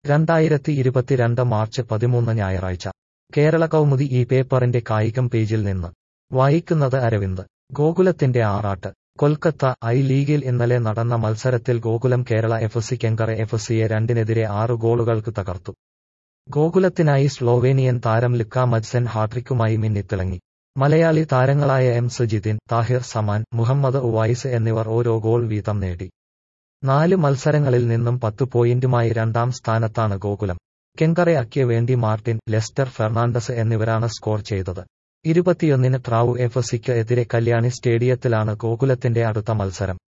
രണ്ടായിരത്തി ഇരുപത്തിരണ്ട് മാർച്ച് പതിമൂന്ന് ഞായറാഴ്ച കേരള കൗമുദി ഈ പേപ്പറിന്റെ കായികം പേജിൽ നിന്ന് വായിക്കുന്നത് അരവിന്ദ് ഗോകുലത്തിന്റെ ആറാട്ട് കൊൽക്കത്ത ഐ ലീഗിൽ ഇന്നലെ നടന്ന മത്സരത്തിൽ Gokulam Kerala F C Kenkre F സിയെ രണ്ടിനെതിരെ ആറ് ഗോളുകൾക്ക് തകർത്തു ഗോകുലത്തിനായി സ്ലോവേനിയൻ താരം ലുക്ക മജ്സൻ ഹാട്രിക്കുമായി മിന്നിത്തിളങ്ങി മലയാളി താരങ്ങളായ എം സുജിതിൻ താഹിർ സമാൻ മുഹമ്മദ് ഉവൈസ് എന്നിവർ ഓരോ ഗോൾ വീതം നേടി നാല് മത്സരങ്ങളിൽ നിന്നും പത്ത് പോയിന്റുമായി രണ്ടാം സ്ഥാനത്താണ് ഗോകുലം കെങ്കറയാക്കിയ വേണ്ടി മാർട്ടിൻ ലെസ്റ്റർ ഫെർണാണ്ടസ് എന്നിവരാണ് സ്കോർ ചെയ്തത് ഇരുപത്തിയൊന്നിന് ട്രാവു എഫ് സിക്ക് എതിരെ കല്യാണി സ്റ്റേഡിയത്തിലാണ് ഗോകുലത്തിന്റെ അടുത്ത മത്സരം